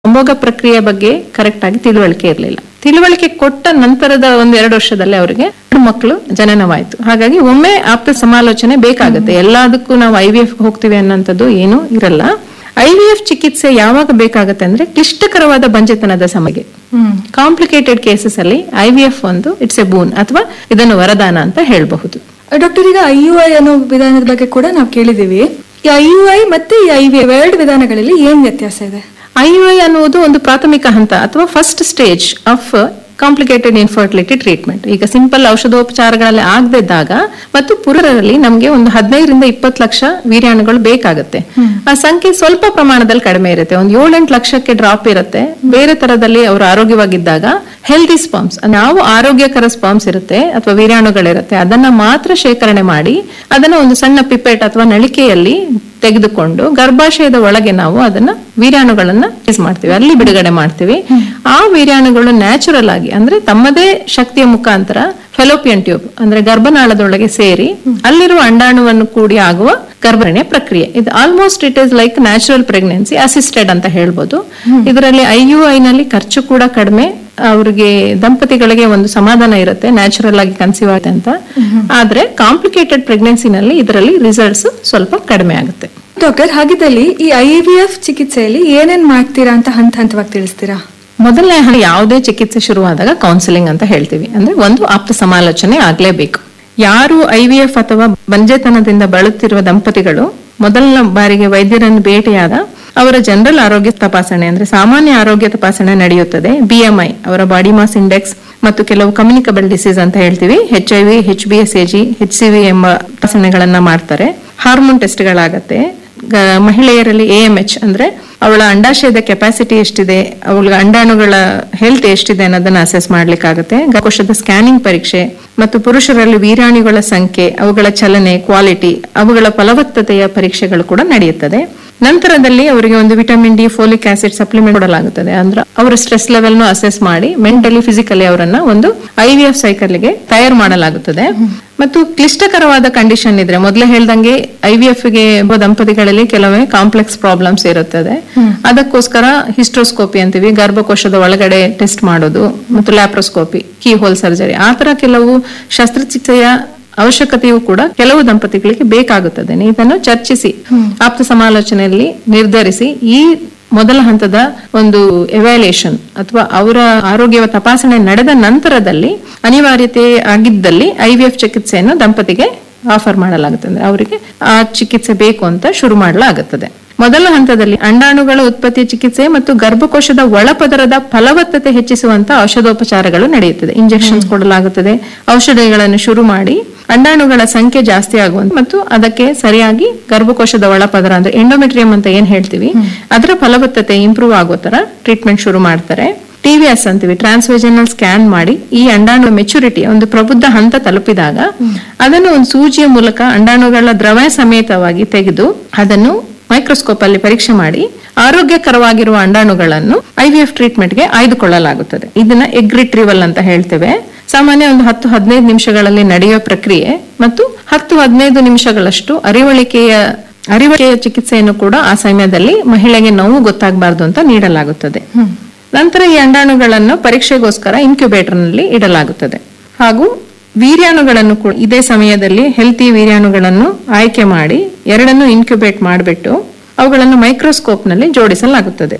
ಸಂಭೋಗ ಪ್ರಕ್ರಿಯೆ ಬಗ್ಗೆ ಕರೆಕ್ಟ್ ಆಗಿ ತಿಳುವಳಿಕೆ ಇರಲಿಲ್ಲ ತಿಳುವಳಿಕೆ ಕೊಟ್ಟ ನಂತರದ ಒಂದು ಎರಡು ವರ್ಷದಲ್ಲಿ ಅವರಿಗೆ ಮಕ್ಕಳು ಜನನವಾಯಿತು ಹಾಗಾಗಿ ಒಮ್ಮೆ ಆಪ್ತ ಸಮಾಲೋಚನೆ ಬೇಕಾಗುತ್ತೆ ಎಲ್ಲದಕ್ಕೂ ನಾವು ಐ ವಿ ಎಫ್ ಹೋಗ್ತೀವಿ ಅನ್ನೋಂಥದ್ದು ಏನು ಇರಲ್ಲ ಐ ವಿ ಎಫ್ ಚಿಕಿತ್ಸೆ ಯಾವಾಗ ಬೇಕಾಗುತ್ತೆ ಅಂದ್ರೆ ಕ್ಲಿಷ್ಟಕರವಾದ ಬಂಜೆತನದ ಸಮಯಕ್ಕೆ ಕಾಂಪ್ಲಿಕೇಟೆಡ್ ಕೇಸಸ್ ಅಲ್ಲಿ ಐ ವಿ ಎಫ್ ಒಂದು ಇಟ್ಸ್ ಎ ಬೂನ್ ಅಥವಾ ಇದನ್ನು ವರದಾನ ಅಂತ ಹೇಳಬಹುದು ಡಾಕ್ಟರ್ ಈಗ ಐ ಯು ಐ ಅನ್ನೋ ವಿಧಾನದ ಬಗ್ಗೆ ಕೂಡ ನಾವು ಕೇಳಿದೀವಿ ಈ ಐ ಯು ಐ ಮತ್ತೆ ಈ ಐ ವಿ ಎರಡು ವಿಧಾನಗಳಲ್ಲಿ ಏನ್ ವ್ಯತ್ಯಾಸ ಇದೆ ಐ ಯು ಐ ಅನ್ನುವುದು ಒಂದು ಪ್ರಾಥಮಿಕ ಹಂತ ಅಥವಾ first stage of complicated infertility treatment ಈಗ ಸಿಂಪಲ್ ಔಷಧೋಪಚಾರಗಳಲ್ಲಿ ಆಗದಿದ್ದಾಗ ಮತ್ತು ಪುರುಷರಲ್ಲಿ ನಮಗೆ ಒಂದು ಹದಿನೈದರಿಂದ ಇಪ್ಪತ್ತು ಲಕ್ಷ ವೀರ್ಯಾಣುಗಳು ಬೇಕಾಗುತ್ತೆ ಆ ಸಂಖ್ಯೆ ಸ್ವಲ್ಪ ಪ್ರಮಾಣದಲ್ಲಿ ಕಡಿಮೆ ಇರುತ್ತೆ ಒಂದು ಏಳೆಂಟು ಲಕ್ಷಕ್ಕೆ ಡ್ರಾಪ್ ಇರುತ್ತೆ ಬೇರೆ ತರದಲ್ಲಿ ಅವರು ಆರೋಗ್ಯವಾಗಿದ್ದಾಗ ಹೆಲ್ದಿ ಸ್ಪಾಮ್ಸ್ ನಾವು ಆರೋಗ್ಯಕರ ಸ್ಪಾಮ್ಸ್ ಇರುತ್ತೆ ಅಥವಾ ವೀರ್ಯಾಣುಗಳಿರುತ್ತೆ ಅದನ್ನ ಮಾತ್ರ ಶೇಖರಣೆ ಮಾಡಿ ಅದನ್ನ ಒಂದು ಸಣ್ಣ ಪಿಪೆಟ್ ಅಥವಾ ನಳಿಕೆಯಲ್ಲಿ ತೆಗೆದುಕೊಂಡು ಗರ್ಭಾಶಯದ ಒಳಗೆ ನಾವು ಅದನ್ನ ವೀರ್ಯಾಣುಗಳನ್ನ ಯೂಸ್ ಮಾಡ್ತೀವಿ ಅಲ್ಲಿ ಬಿಡುಗಡೆ ಮಾಡ್ತೀವಿ ಆ ವೀರ್ಯಾಣುಗಳು ನ್ಯಾಚುರಲ್ ಆಗಿ ಅಂದ್ರೆ ತಮ್ಮದೇ ಶಕ್ತಿಯ ಮುಖಾಂತರ ಫೆಲೋಪಿಯನ್ ಟ್ಯೂಬ್ ಅಂದ್ರೆ ಗರ್ಭನಾಳದೊಳಗೆ ಸೇರಿ ಅಲ್ಲಿರುವ ಅಂಡಾಣುವನ್ನು ಕೂಡಿ ಆಗುವ ಗರ್ಭರಣೆ ಪ್ರಕ್ರಿಯೆ ಇದು almost it is like natural pregnancy assisted ಅಂತ ಹೇಳ್ಬೋದು ಇದರಲ್ಲಿ ಐ ಯು ಐ ನಲ್ಲಿ ಖರ್ಚು ಕೂಡ ಕಡಿಮೆ ಅವ್ರಿಗೆ ದಂಪತಿಗಳಿಗೆ ಒಂದು ಸಮಾಧಾನ ಇರುತ್ತೆ ನ್ಯಾಚುರಲ್ ಆಗಿ ಕನ್ಸೀವ್ ಆಗುತ್ತೆ ಅಂತ ಆದ್ರೆ ಕಾಂಪ್ಲಿಕೇಟೆಡ್ ಪ್ರೆಗ್ನೆನ್ಸಿನಲ್ಲಿ ಇದರಲ್ಲಿ ರಿಸಲ್ಟ್ಸ್ ಸ್ವಲ್ಪ ಕಡಿಮೆ ಆಗುತ್ತೆ ಡಾಕ್ಟರ್ ಹಾಗಿದ್ದಲ್ಲಿ ಈ ಐ ವಿ ಎಫ್ ಚಿಕಿತ್ಸೆಯಲ್ಲಿ ಏನೇನ್ ಮಾಡ್ತೀರಾ ಅಂತ ಹಂತ ಹಂತವಾಗಿ ತಿಳಿಸ್ತೀರಾ ಮೊದಲನೇ ಹಂತ ಯಾವುದೇ ಚಿಕಿತ್ಸೆ ಶುರುವಾದಾಗ ಕೌನ್ಸಿಲಿಂಗ್ ಅಂತ ಹೇಳ್ತೀವಿ ಅಂದ್ರೆ ಒಂದು ಆಪ್ತ ಸಮಾಲೋಚನೆ ಆಗ್ಲೇಬೇಕು ಯಾರು ಐ ವಿ ಎಫ್ ಅಥವಾ ಬಂಜೆತನದಿಂದ ಬಳಲುತ್ತಿರುವ ದಂಪತಿಗಳು ಮೊದಲನ ಬಾರಿಗೆ ವೈದ್ಯರನ್ನು ಭೇಟಿಯಾದ ಅವರ ಜನರಲ್ ಆರೋಗ್ಯ ತಪಾಸಣೆ ಅಂದ್ರೆ ಸಾಮಾನ್ಯ ಆರೋಗ್ಯ ತಪಾಸಣೆ ನಡೆಯುತ್ತದೆ ಬಿಎಂಐ ಅವರ ಬಾಡಿ ಮಾಸ್ ಇಂಡೆಕ್ಸ್ ಮತ್ತು ಕೆಲವು ಕಮ್ಯುನಿಕಬಲ್ ಡಿಸೀಸ್ ಅಂತ ಹೇಳ್ತೀವಿ H I V H B S A G H C V ಎಂಬ ತಪಾಸಣೆಗಳನ್ನ ಮಾಡ್ತಾರೆ ಹಾರ್ಮೋನ್ ಟೆಸ್ಟ್ಗಳಾಗತ್ತೆ ಗ- ಮಹಿಳೆಯರಲ್ಲಿ ಎ ಎಂ ಎಚ್ ಅಂದ್ರೆ ಅವಳ ಅಂಡಾಶಯದ ಕೆಪಾಸಿಟಿ ಎಷ್ಟಿದೆ ಅವಳ ಅಂಡಾಣುಗಳ ಹೆಲ್ತ್ ಎಷ್ಟಿದೆ ಅನ್ನೋದನ್ನ ಅಸೆಸ್ ಮಾಡ್ಲಿಕ್ಕಾಗುತ್ತೆ ಗರ್ಭಕೋಶದ ಸ್ಕ್ಯಾನಿಂಗ್ ಪರೀಕ್ಷೆ ಮತ್ತು ಪುರುಷರಲ್ಲಿ ವೀರಾಣುಗಳ ಸಂಖ್ಯೆ ಅವುಗಳ ಚಲನೆ ಕ್ವಾಲಿಟಿ ಅವುಗಳ ಫಲವತ್ತತೆಯ ಪರೀಕ್ಷೆಗಳು ಕೂಡ ನಡೆಯುತ್ತದೆ ನಂತರದಲ್ಲಿ ಅವರಿಗೆ ಒಂದು vitamin D folic acid supplement ಕೊಡಲಾಗುತ್ತದೆ ಅಂದ್ರೆ ಅವರ ಸ್ಟ್ರೆಸ್ ಲೆವೆಲ್ ನು ಅಸೆಸ್ ಮಾಡಿ ಮೆಂಟಲಿ ಫಿಸಿಕಲಿ ಅವರನ್ನ ಒಂದು ಐ ವಿ ಎಫ್ ಸೈಕಲ್ಗೆ ತಯಾರು ಮಾಡಲಾಗುತ್ತದೆ ಮತ್ತು ಕ್ಲಿಷ್ಟಕರವಾದ ಕಂಡೀಷನ್ ಇದ್ರೆ ಮೊದಲೇ ಹೇಳ್ದಂಗೆ ಐ ವಿ ಎಫ್ ಗೆ ಒಬ್ಬ ದಂಪತಿಗಳಲ್ಲಿ ಕೆಲವೇ ಕಾಂಪ್ಲೆಕ್ಸ್ ಪ್ರಾಬ್ಲಮ್ಸ್ ಇರುತ್ತದೆ ಅದಕ್ಕೋಸ್ಕರ ಹಿಸ್ಟ್ರೋಸ್ಕೋಪಿ ಅಂತೀವಿ ಗರ್ಭಕೋಶದ ಒಳಗಡೆ ಟೆಸ್ಟ್ ಮಾಡೋದು ಮತ್ತು ಲ್ಯಾಪ್ರೋಸ್ಕೋಪಿ ಕೀ ಹೋಲ್ ಸರ್ಜರಿ ಆ ತರ ಕೆಲವು ಶಸ್ತ್ರಚಿಕಿತ್ಸೆಯ ಅವಶ್ಯಕತೆಯೂ ಕೂಡ ಕೆಲವು ದಂಪತಿಗಳಿಗೆ ಬೇಕಾಗುತ್ತದೆ ಇದನ್ನು ಚರ್ಚಿಸಿ ಆಪ್ತ ಸಮಾಲೋಚನೆಯಲ್ಲಿ ನಿರ್ಧರಿಸಿ ಈ ಮೊದಲ ಹಂತದ ಒಂದು ಎವ್ಯಾಲ್ಯೂಯೇಷನ್ ಅಥವಾ ಅವರ ಆರೋಗ್ಯ ತಪಾಸಣೆ ನಡೆದ ನಂತರದಲ್ಲಿ ಅನಿವಾರ್ಯತೆ ಆಗಿದ್ದಲ್ಲಿ ಐ ವಿ ಎಫ್ ಚಿಕಿತ್ಸೆಯನ್ನು ದಂಪತಿಗೆ ಆಫರ್ ಮಾಡಲಾಗುತ್ತದೆ ಅಂದ್ರೆ ಅವರಿಗೆ ಆ ಚಿಕಿತ್ಸೆ ಬೇಕು ಅಂತ ಶುರು ಮಾಡಲಾಗುತ್ತದೆ ಮೊದಲ ಹಂತದಲ್ಲಿ ಅಂಡಾಣುಗಳ ಉತ್ಪತ್ತಿ ಚಿಕಿತ್ಸೆ ಮತ್ತು ಗರ್ಭಕೋಶದ ಒಳಪದರದ ಫಲವತ್ತತೆ ಹೆಚ್ಚಿಸುವಂತ ಔಷಧೋಪಚಾರಗಳು ನಡೆಯುತ್ತದೆ ಇಂಜೆಕ್ಷನ್ಸ್ ಕೊಡಲಾಗುತ್ತದೆ ಔಷಧಿಗಳನ್ನು ಶುರು ಮಾಡಿ ಅಂಡಾಣುಗಳ ಸಂಖ್ಯೆ ಜಾಸ್ತಿ ಆಗುವಂತ ಮತ್ತು ಅದಕ್ಕೆ ಸರಿಯಾಗಿ ಗರ್ಭಕೋಶದ ಒಳಪದರ ಅಂದ್ರೆ ಎಂಡೋಮೆಟ್ರಿಯಂ ಅಂತ ಏನ್ ಹೇಳ್ತೀವಿ ಅದರ ಫಲವತ್ತತೆ ಇಂಪ್ರೂವ್ ಆಗೋ ತರ ಟ್ರೀಟ್ಮೆಂಟ್ ಶುರು ಮಾಡ್ತಾರೆ ಟಿವಿಎಸ್ ಅಂತೀವಿ ಟ್ರಾನ್ಸ್ವೆಜನಲ್ ಸ್ಕ್ಯಾನ್ ಮಾಡಿ ಈ ಅಂಡಾಣು ಮೆಚುರಿಟಿ ಒಂದು ಪ್ರಬುದ್ಧ ಹಂತ ತಲುಪಿದಾಗ ಅದನ್ನು ಒಂದು ಸೂಜಿಯ ಮೂಲಕ ಅಂಡಾಣುಗಳ ದ್ರವ ಸಮೇತವಾಗಿ ತೆಗೆದು ಅದನ್ನು ಮೈಕ್ರೋಸ್ಕೋಪ್ ಅಲ್ಲಿ ಪರೀಕ್ಷೆ ಮಾಡಿ ಆರೋಗ್ಯಕರವಾಗಿರುವ ಅಂಡಾಣುಗಳನ್ನು ಐವಿಎಫ್ ಟ್ರೀಟ್ಮೆಂಟ್ ಗೆ ಆಯ್ದುಕೊಳ್ಳಲಾಗುತ್ತದೆ ಇದನ್ನ ಎಗ್ ರಿಟ್ರೀವಲ್ ಅಂತ ಹೇಳ್ತೇವೆ ಸಾಮಾನ್ಯ ಒಂದು ಹತ್ತು ಹದಿನೈದು ನಿಮಿಷಗಳಲ್ಲಿ ನಡೆಯುವ ಪ್ರಕ್ರಿಯೆ ಮತ್ತು ಹತ್ತು ಹದಿನೈದು ನಿಮಿಷಗಳಷ್ಟು ಅರಿವಳಿಕೆಯ ಅರಿವಳಿಕೆಯ ಚಿಕಿತ್ಸೆಯನ್ನು ಕೂಡ ಆ ಸಮಯದಲ್ಲಿ ಮಹಿಳೆಗೆ ನೋವು ಗೊತ್ತಾಗಬಾರದು ಅಂತ ನೀಡಲಾಗುತ್ತದೆ ನಂತರ ಈ ಅಂಡಾಣುಗಳನ್ನು ಪರೀಕ್ಷೆಗೋಸ್ಕರ ಇನ್ಕ್ಯುಬೇಟರ್ ನಲ್ಲಿ ಇಡಲಾಗುತ್ತದೆ ಹಾಗೂ ವೀರ್ಯಾಣುಗಳನ್ನು ಕೂಡ ಇದೇ ಸಮಯದಲ್ಲಿ ಹೆಲ್ತಿ ವೀರ್ಯಾಣುಗಳನ್ನು ಆಯ್ಕೆ ಮಾಡಿ ಎರಡನ್ನು ಇನ್ಕ್ಯುಬೇಟ್ ಮಾಡಿಬಿಟ್ಟು ಅವುಗಳನ್ನು ಮೈಕ್ರೋಸ್ಕೋಪ್ ನಲ್ಲಿ ಜೋಡಿಸಲಾಗುತ್ತದೆ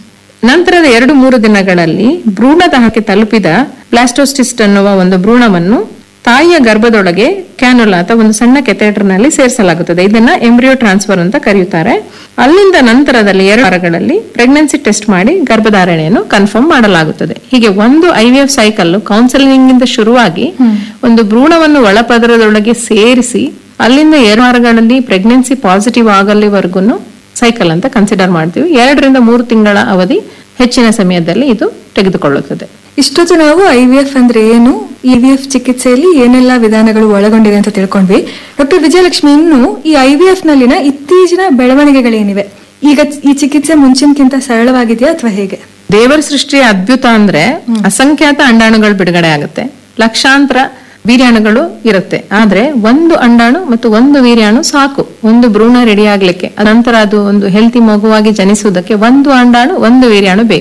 ನಂತರದ ಎರಡು ಮೂರು ದಿನಗಳಲ್ಲಿ ಭ್ರೂಣದ ಹಕ್ಕೆ ತಲುಪಿದ ಬ್ಲಾಸ್ಟೋಸ್ಟಿಸ್ಟ್ ಅನ್ನುವ ಒಂದು ಭ್ರೂಣವನ್ನು ತಾಯಿಯ ಗರ್ಭದೊಳಗೆ ಕ್ಯಾನುಲಾ ಅಥವಾ ಒಂದು ಸಣ್ಣ ಕೆಥೆಟರ್ ನಲ್ಲಿ ಸೇರಿಸಲಾಗುತ್ತದೆ ಇದನ್ನ ಎಂಬ್ರಿಯೋ ಟ್ರಾನ್ಸ್ಫರ್ ಅಂತ ಕರೆಯುತ್ತಾರೆ ಅಲ್ಲಿಂದ ನಂತರದಲ್ಲಿ ಎರಡು ವಾರಗಳಲ್ಲಿ ಪ್ರೆಗ್ನೆನ್ಸಿ ಟೆಸ್ಟ್ ಮಾಡಿ ಗರ್ಭಧಾರಣೆಯನ್ನು ಕನ್ಫರ್ಮ್ ಮಾಡಲಾಗುತ್ತದೆ ಹೀಗೆ ಒಂದು I V F cycle counselling ಇಂದ ಶುರುವಾಗಿ ಒಂದು ಭ್ರೂಣವನ್ನು ಒಳಪದರದೊಳಗೆ ಸೇರಿಸಿ ಅಲ್ಲಿಂದ ಎರಡು ವಾರಗಳಲ್ಲಿ ಪ್ರೆಗ್ನೆನ್ಸಿ ಪಾಸಿಟಿವ್ ಆಗಲಿವರೆಗೂ ಸೈಕಲ್ ಅಂತ ಕನ್ಸಿಡರ್ ಮಾಡ್ತೀವಿ ಎರಡರಿಂದ ಮೂರು ತಿಂಗಳ ಅವಧಿ ಹೆಚ್ಚಿನ ಸಮಯದಲ್ಲಿ ಇದು ತೆಗೆದುಕೊಳ್ಳುತ್ತದೆ ಇಷ್ಟೊತ್ತು ನಾವು ಐ ವಿ ಎಫ್ ಅಂದ್ರೆ ಏನು ಇ ವಿ ಎಫ್ ಚಿಕಿತ್ಸೆಯಲ್ಲಿ ಏನೆಲ್ಲ ವಿಧಾನಗಳು ಒಳಗೊಂಡಿದೆ ಅಂತ ತಿಳ್ಕೊಂಡ್ವಿ ಡಾಕ್ಟರ್ ವಿಜಯಲಕ್ಷ್ಮಿ ಇನ್ನು ಈ ಐ ವಿ ಎಫ್ ನಲ್ಲಿನ ಇತ್ತೀಚಿನ ಬೆಳವಣಿಗೆಗಳೇನಿವೆ ಈಗ ಈ ಚಿಕಿತ್ಸೆ ಮುಂಚಿನಕ್ಕಿಂತ ಸರಳವಾಗಿದೆಯಾ ಅಥವಾ ಹೇಗೆ ದೇವರ ಸೃಷ್ಟಿಯ ಅದ್ಭುತ ಅಂದ್ರೆ ಅಸಂಖ್ಯಾತ ಅಂಡಾಣುಗಳು ಬಿಡುಗಡೆ ಆಗುತ್ತೆ ಲಕ್ಷಾಂತರ ವೀರ್ಯಾಣುಗಳು ಇರುತ್ತೆ ಆದ್ರೆ ಒಂದು ಅಂಡಾಣು ಮತ್ತು ಒಂದು ವೀರ್ಯಾಣು ಸಾಕು ಒಂದು ಭ್ರೂಣ ರೆಡಿ ಆಗ್ಲಿಕ್ಕೆ ನಂತರ ಅದು ಒಂದು ಹೆಲ್ತಿ ಮಗುವಾಗಿ ಜನಿಸುವುದಕ್ಕೆ ಒಂದು ಅಂಡಾಣು ಒಂದು ವೀರ್ಯಾಣು ಬೇಕು